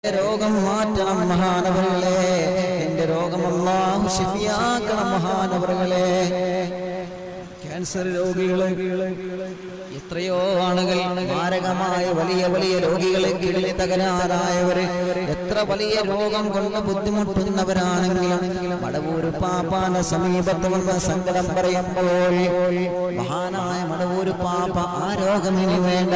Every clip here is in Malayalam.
രോഗം മാറ്റണം മഹാനവറുകളെ എന്റെ രോഗം അള്ളാഹു ഷിഫിയാക്കണം മഹാനവറുകളെ ക്യാൻസർ രോഗികളെ എത്രയോ ആളുകൾ മാരകമായ വലിയ വലിയ രോഗികളെ കിടലി തകരാറായവര് എത്ര വലിയ രോഗം കൊണ്ട് ബുദ്ധിമുട്ടുന്നവരാണെങ്കിലും മടവൂര് പാപ്പാന്റെ സമീപത്ത് വന്ന് സങ്കടം പറയുമ്പോൾ മഹാനായ മടവൂര് പാപ്പ ആ രോഗമിനി വേണ്ട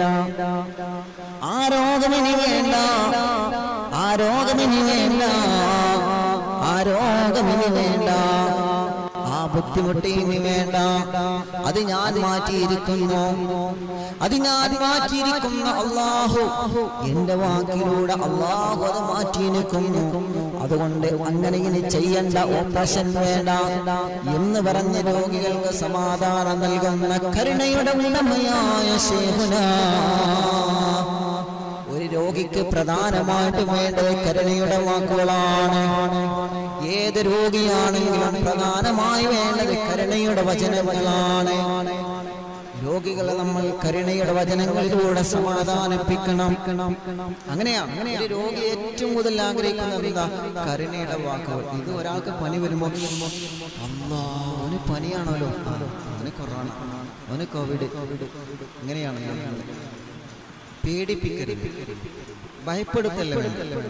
ആ രോഗമിനി വേണ്ട ആ രോഗമിനി വേണ്ട ആ രോഗമിനി വേണ്ട ആ ബുദ്ധിമുട്ട് ഇനി വേണ്ട അത് ഞാൻ മാറ്റിയിരിക്കുന്നു അത് ഞാൻ മാറ്റിയിരിക്കുന്ന അള്ളാഹു എന്റെ വാക്കിലൂടെ അള്ളാഹു അത് മാറ്റിയിരിക്കുന്നു അതുകൊണ്ട് അങ്ങനെ ഇനി ചെയ്യേണ്ട ഓപ്പറേഷൻ വേണ്ട എന്ന് പറഞ്ഞ രോഗികൾക്ക് സമാധാനം നൽകുന്ന കരുണയുടെ ഉടമയായ ശേഖുന ഒരു രോഗിക്ക് പ്രധാനമായിട്ടും വേണ്ടത് കരുണയുടെ വാക്കുകളാണ് ഏത് രോഗിയാണെങ്കിലും പ്രധാനമായി വേണ്ടത് കരുണയുടെ വചനങ്ങളാണ് രോഗികളെ നമ്മൾ കരുണയുടെ വചനങ്ങളിലൂടെ സമാധാനിപ്പിക്കണം അങ്ങനെയാണ് ഒരു രോഗി ഏറ്റവും കൂടുതൽ ആഗ്രഹിക്കുന്നത് എന്താ കരുണയുടെ വാക്കുകൾ ഇത് ഒരാൾക്ക് പനി വരുമ്പോൾ അല്ലാ അവന് പനിയാണല്ലോ ആ, അവന് കൊറോണ അവന് കോവിഡ് ഇങ്ങനെയാണ് പേടിപ്പിക്കരുത് ഭയപ്പെടുത്തല്ല വേണ്ടത്.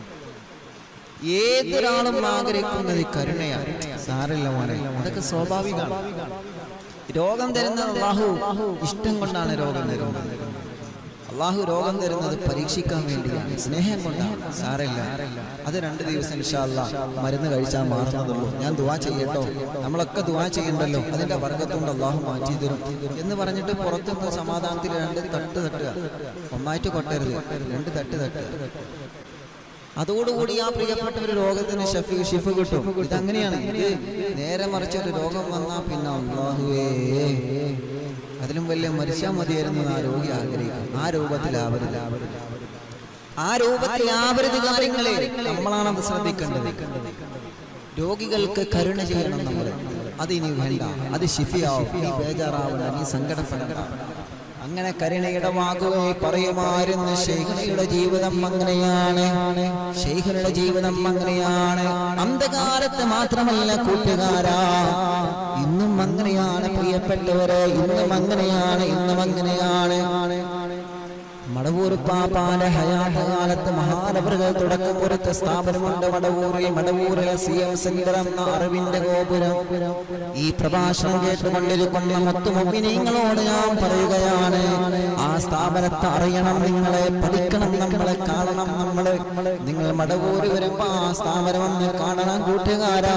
ഏതൊരാളും ആഗ്രഹിക്കുന്നത് കരുണയാണ് സാറില്ല മോനെ അതൊക്കെ സ്വാഭാവികമാണ് രോഗം തരുന്ന അള്ളാഹു ഇഷ്ടം കൊണ്ടാണ് രോഗം തരുന്നത് അള്ളാഹു രോഗം തരുന്നത് പരീക്ഷിക്കാൻ വേണ്ടിയാണ് സ്നേഹം കൊണ്ടാണ് സാറില്ല അത് രണ്ട് ദിവസം ഇൻഷാല്ല മരുന്ന് കഴിച്ചാൽ മാറുന്നതുള്ളൂ ഞാൻ ദുവാ ചെയ്യട്ടോ നമ്മളൊക്കെ ദുവാ ചെയ്യണ്ടല്ലോ അതിന്റെ വർഗത്തുകൊണ്ട് അള്ളാഹു മാറ്റി തരും എന്ന് പറഞ്ഞിട്ട് പുറത്തുനിന്ന് സമാധാനത്തിൽ രണ്ട് തട്ട് തട്ടുക ഒന്നായിട്ട് കൊട്ടരുത് രണ്ട് തട്ട് തട്ടുക അതോടുകൂടി ആ പ്രിയപ്പെട്ട ഒരു രോഗത്തിന് ഷഫി ഷിഫ് കിട്ടും ഇതങ്ങനെയാണ് ഇത് നേരെ മറിച്ച് ഒരു രോഗം വന്നാൽ പിന്നെ അള്ളാഹുവേ അതിലും വലിയ മരിച്ചാൽ മതിയായിരുന്നു എന്ന് ആ രോഗി ആഗ്രഹിക്കും ആ രൂപത്തിലാവരുത് ആ രൂപത്തിലാവരുത് കാര്യങ്ങളെ നമ്മളാണ് അത് ശ്രദ്ധിക്കേണ്ടത് രോഗികൾക്ക് കരുണ ചെയ്യണം നമ്മൾ അതിനി വേണ്ട അത് ഷിഫിയാവും നീ ബേജാറാവണ്ട നീ സങ്കടപ്പെടണ്ട അങ്ങനെ കരുണയുടെ വാക്കുകൾ പറയുമായിരുന്നു ശൈഖനയുടെ ജീവിതം അങ്ങനെയാണ് ശൈഖനയുടെ ജീവിതം അങ്ങനെയാണ് അന്ധകാലത്ത് മാത്രമല്ല കൂട്ടുകാരാ ഇന്നും അങ്ങനെയാണ് പ്രിയപ്പെട്ടവരെ ഇന്നും അങ്ങനെയാണ് ഇന്നും അങ്ങനെയാണ് മടവൂർ പാപ്പാന്റെ ഹയാത്ത കാലത്ത് മഹാനവറുകൾ തുടക്കം കുറിച്ച സ്ഥാപനമുണ്ട് മടവൂരിൽ മടവൂരിലെ സി എം സെന്റർ എന്ന അറിവിന്റെ ഗോപുരം ഈ പ്രഭാഷണം കേട്ടുകൊണ്ടിരിക്കുന്ന മൊത്തമൊപ്പിനീങ്ങളോട് ഞാൻ പറയുകയാണ് ആ സ്ഥാപനത്തെ അറിയണം നിങ്ങളെ പഠിക്കണം നമ്മളെ കാണണം നമ്മള് നിങ്ങൾ മടവൂര് വരുമ്പോ ആ സ്ഥാപനം ഒന്ന് കാണണം കൂട്ടുകാരാ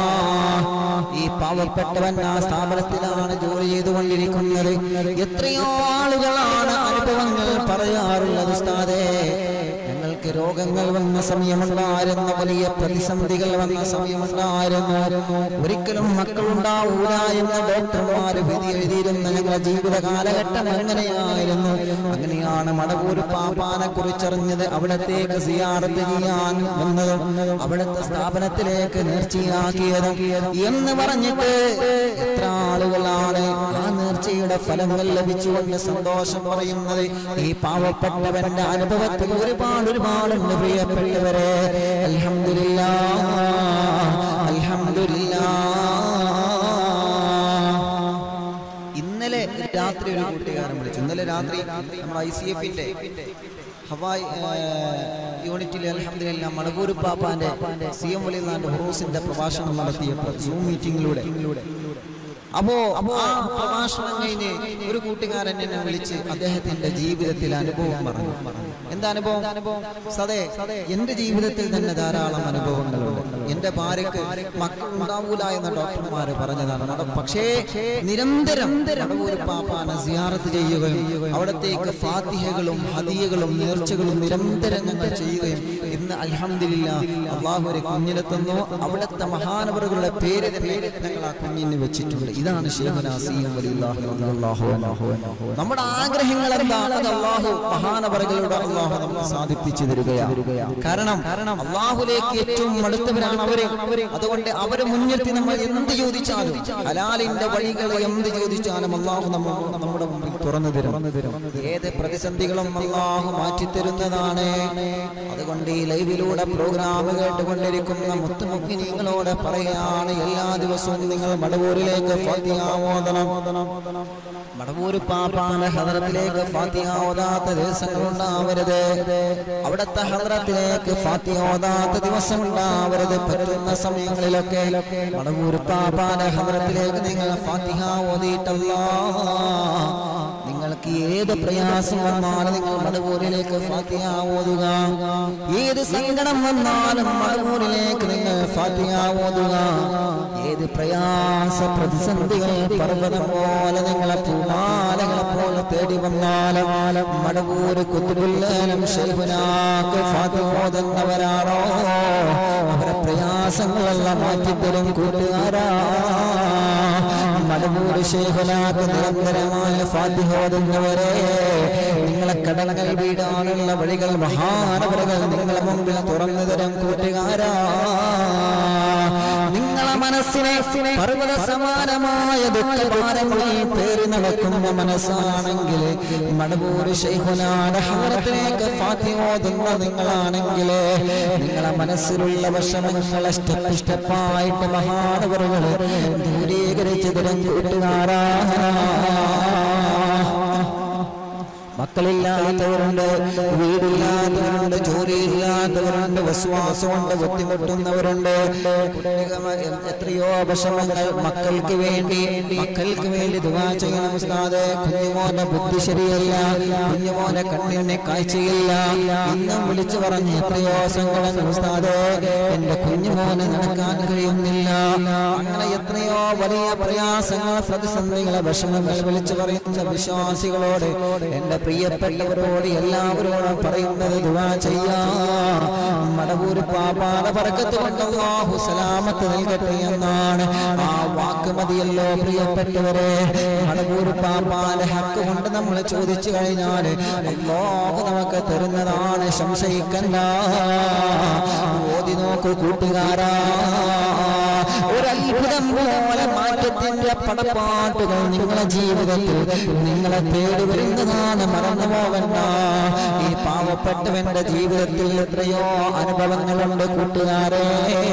ഈ പാവപ്പെട്ടവൻ ആ സ്ഥാപനത്തിലാണ് ജോലി ചെയ്തുകൊണ്ടിരിക്കുന്നത് എത്രയോ ആളുകളാണ് അനുഭവങ്ങൾ പറയാറുള്ളത് ഉസ്താദേ ഞങ്ങൾക്ക് രോഗങ്ങൾ വന്ന സമയമുണ്ടായിരുന്നു വലിയ പ്രതിസന്ധികൾ വന്ന സമയമുണ്ടായിരുന്നു ഒരിക്കലും മക്കളുണ്ടാവൂല എന്ന് ഡോക്ടർമാര് വിധി എഴുതിയിരുന്ന ഞങ്ങളുടെ ജീവിത കാലഘട്ടം അങ്ങനെയായിരുന്നു അങ്ങനെയാണ് മടവൂർ പാപ്പാനെ കുറിച്ചറിഞ്ഞത് അവിടത്തേക്ക് സിയാറത്ത് ചെയ്യാൻ വന്നതും അവിടുത്തെ സ്ഥാപനത്തിലേക്ക് നേർച്ചയാക്കിയതും എന്ന് പറഞ്ഞിട്ട് എത്ര ആളുകളാണ് ആ നേർച്ചയുടെ ഫലങ്ങൾ ലഭിച്ചുകൊണ്ട് സന്തോഷം പറയുന്നത് ഈ പാവപ്പെട്ടവന്റെ അനുഭവത്തിൽ ഒരുപാട് ഒരുപാടുണ്ട് പ്രിയപ്പെട്ടവരെ അൽഹംദുലില്ലാ അൽഹംദുലില്ലാ ഇന്നലെ രാത്രി ഒരു കൂട്ടുകാരൻ വിളിച്ചു ഇന്നലെ രാത്രി നമ്മുടെ ഐ സി എഫിന്റെ ഹവായ് യൂണിറ്റിലെ അലഹമില്ല മണപൂർ പാപ്പാന്റെ സി എം വലിയ ഹുറൂസിന്റെ പ്രഭാഷണം നടത്തിയപ്പോൾ സൂം മീറ്റിംഗിലൂടെ അപ്പോ ആ പ്രഭാഷണം കഴിഞ്ഞ് ഒരു കൂട്ടുകാരൻ എന്നെ വിളിച്ച് അദ്ദേഹത്തിന്റെ ജീവിതത്തിൽ അനുഭവം പറഞ്ഞു എന്താ അനുഭവം സതേ എന്റെ ജീവിതത്തിൽ തന്നെ ധാരാളം അനുഭവങ്ങളുണ്ട് എന്റെ ഭാര്യക്ക് മക്കൾ ഉണ്ടാവൂല എന്ന് ഡോക്ടർമാര് പറഞ്ഞതാണ് നട- പക്ഷേ നിരന്തരം ഒരു പാപ്പാനെ സിയാറത്ത് ചെയ്യുകയും അവിടത്തേക്ക് ഫാത്തിഹകളും ഹദിയകളും നേർച്ചകളും നിരന്തരം ഞങ്ങൾ ചെയ്യുകയും ഇന്ന് അൽഹംദുലില്ലാ അള്ളാഹു ഒരു കുഞ്ഞിനെ തന്നു അവിടുത്തെ മഹാനവറുകളുടെ പേര് തന്നെ ഞങ്ങൾ ആ കുഞ്ഞിന് വെച്ചിട്ടുണ്ട് ഇതാണ് ശൈഖുനാ സീം വലിയുല്ലാഹി റളിയല്ലാഹു അൻഹു. നമ്മുടെ ആഗ്രഹങ്ങൾ എന്താണ് അത് അള്ളാഹു മഹാനവറുകളുടെ അള്ളാഹു നമുക്ക് സാധിപ്പിച്ചു തരികയാണ് കാരണം അള്ളാഹുലേക്ക് ഏറ്റവും അടുത്തവരാണ് അവര് അതുകൊണ്ട് അവരെ മുൻനിർത്തി നമ്മൾ എന്ത് ചോദിച്ചാലും ഹലാലിന്റെ വഴികൾ എന്ത് ചോദിച്ചാലും അള്ളാഹു നമ്മ നമ്മുടെ മുമ്പിൽ തുറന്നു തരും ഏത് പ്രതിസന്ധികളും അള്ളാഹു മാറ്റിത്തരുന്നതാണ് അതുകൊണ്ട് ഈ ലൈവിലൂടെ പ്രോഗ്രാം കേട്ടുകൊണ്ടിരിക്കുന്ന മുത്തുമുഖിനികളോട് പറയുകയാണ് എല്ലാ ദിവസവും നിങ്ങൾ മടവൂരിലേക്ക് ഫാത്തിഹ ഓതണം മടവൂർ പാപ്പാന്റെ ഹദ്രത്തിലേക്ക് ഫാത്തിഹ ഓതാത്ത ദിവസങ്ങൾ ഉണ്ടാവരുത് അവിടുത്തെ ഹദ്രത്തിലേക്ക് ഫാത്തിഹ ഓതാത്ത ദിവസം ഉണ്ടാവരുത് പറ്റുന്ന സമയങ്ങളിലൊക്കെ മടവൂർ പാപ്പാന്റെ ഹദ്രത്തിലേക്ക് നിങ്ങൾ ഫാത്തിഹ ഓതിയിട്ടല്ല നിങ്ങൾക്ക് ഏത് പ്രയാസം വന്നാലും നിങ്ങൾ മടവൂരിലേക്ക് ഫാത്തിഹ ഓതുക ഏത് സങ്കടം വന്നാലും മടവൂരിലേക്ക് നിങ്ങൾ ഫാത്തിഹ ഓതുക ഏത് പ്രയാസ പ്രതിസന്ധികൾ പർവ്വതം പോലെ നിങ്ങളെ പൂമാലകളെ പോലെ തേടി വന്നാലും മടവൂര് കുത്തുബുല്ലാലും ശൈബുനാക്ക് ഫാത്തിഹ ഓതുന്നവരാണോ അവരെ പ്രയാസങ്ങളെല്ലാം മാറ്റിത്തരും കൂട്ടുകാരാ മടവൂര് ശേഖലാക്ക് നിരന്തരമായ ഫാത്തിഹോദുന്നവരെ നിങ്ങളെ കടലകൾ വീടാനുള്ള വഴികൾ മഹാനവരകൾ നിങ്ങളെ മുമ്പിൽ തുറന്നു തരും കൂട്ടുകാരാ നിങ്ങളെ മനസ്സിനെ പർവ്വത സമാനമായ ദുഃഖഭാരങ്ങളിൽ പേറി നടക്കുന്ന മനസ്സാണെങ്കിൽ മടവൂര് ശൈഖുനാടെ ഹാരത്തിലേക്ക് ഫാത്തിഹോദുന്ന നിങ്ങളാണെങ്കിൽ നിങ്ങളെ മനസ്സിലുള്ള വിഷമങ്ങളെ സ്റ്റെപ്പ് സ്റ്റെപ്പായിട്ട് മഹാനവറുകൾ ദൂരീകരിച്ചു തരും കൂട്ടുകാരാ മക്കളില്ലാത്തവരുണ്ട് വീടില്ലാത്തവരുണ്ട് ജോലിയില്ലാത്തവരുണ്ട് വിശ്വാസമുണ്ട് ബുദ്ധിമുട്ടുന്നവരുണ്ട് എത്രയോ വിഷമങ്ങൾ മക്കൾക്ക് വേണ്ടി മക്കൾക്ക് വേണ്ടി ദുവാ ചെയ്യണം ഉസ്താദ് കുഞ്ഞുമോന്റെ ബുദ്ധി ശരിയല്ല കുഞ്ഞുമോന്റെ കണ്ണിനെ കാഴ്ചയില്ല ഇന്നും വിളിച്ചു പറഞ്ഞ് എത്രയോ സങ്കടങ്ങൾ ഉസ്താദ് എന്റെ കുഞ്ഞുമോന് നടക്കാൻ കഴിയുന്നില്ല അങ്ങനെ എത്രയോ വലിയ പ്രയാസങ്ങൾ പ്രതിസന്ധികളെ വിഷമങ്ങൾ വിളിച്ചു പറയുന്ന വിശ്വാസികളോട് എന്റെ പ്രിയപ്പെട്ടവരോട് എല്ലാവരോടും പറയുന്നത് ദുവാ ചെയ്യാ മടവൂര് പാപാല പറക്കത്ത് കൊണ്ട് അല്ലാഹു സലാമത്ത് നൽകട്ടെ എന്നാണ് ആ വാക്ക് മതിയല്ലോ പ്രിയപ്പെട്ടവരെ മടവൂര് പാപ്പാല ഹക്ക് കൊണ്ട് നമ്മൾ ചോദിച്ചു കഴിഞ്ഞാൽ അല്ലാഹു നമുക്ക് തരുന്നതാണ് സംശയിക്കണ്ട ഓതി നോക്കൂ കൂട്ടുകാരാ ഒരത്ഭുതം പോലെ മാറ്റത്തിന്റെ പടപ്പാട്ടുകൾ നിങ്ങളെ ജീവിതത്തിൽ നിങ്ങളെ തേടി വരുന്നതാണ് മറന്നു പോകണ്ട ഈ പാവപ്പെട്ടവന്റെ ജീവിതത്തിൽ എത്രയോ അനുഭവങ്ങളുണ്ട് കൂട്ടുകാരെ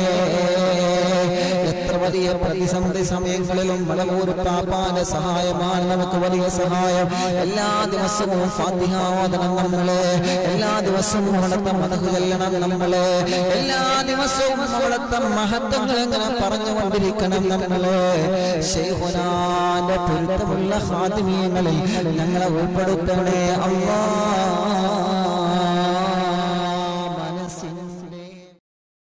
എത്ര വലിയ പ്രതിസന്ധി സമയങ്ങളിലും മലമൂര് പാപ്പാന്റെ സഹായമാണ് നമുക്ക് വലിയ സഹായം എല്ലാ ദിവസവും ഫാത്തിഹാവതനം നമ്മള് എല്ലാ ദിവസവും അവിടുത്തെ മതകു ചെല്ലണം നമ്മള് എല്ലാ ദിവസവും അവിടുത്തെ മഹത്വങ്ങൾ ഇങ്ങനെ പറഞ്ഞുകൊണ്ടിരിക്കണം നമ്മള് ഷെയ്ഖുനാന്റെ പൊരുത്തമുള്ള ഹാദിമീയങ്ങളിൽ ഞങ്ങളെ ഉൾപ്പെടുത്തണേ അള്ളാ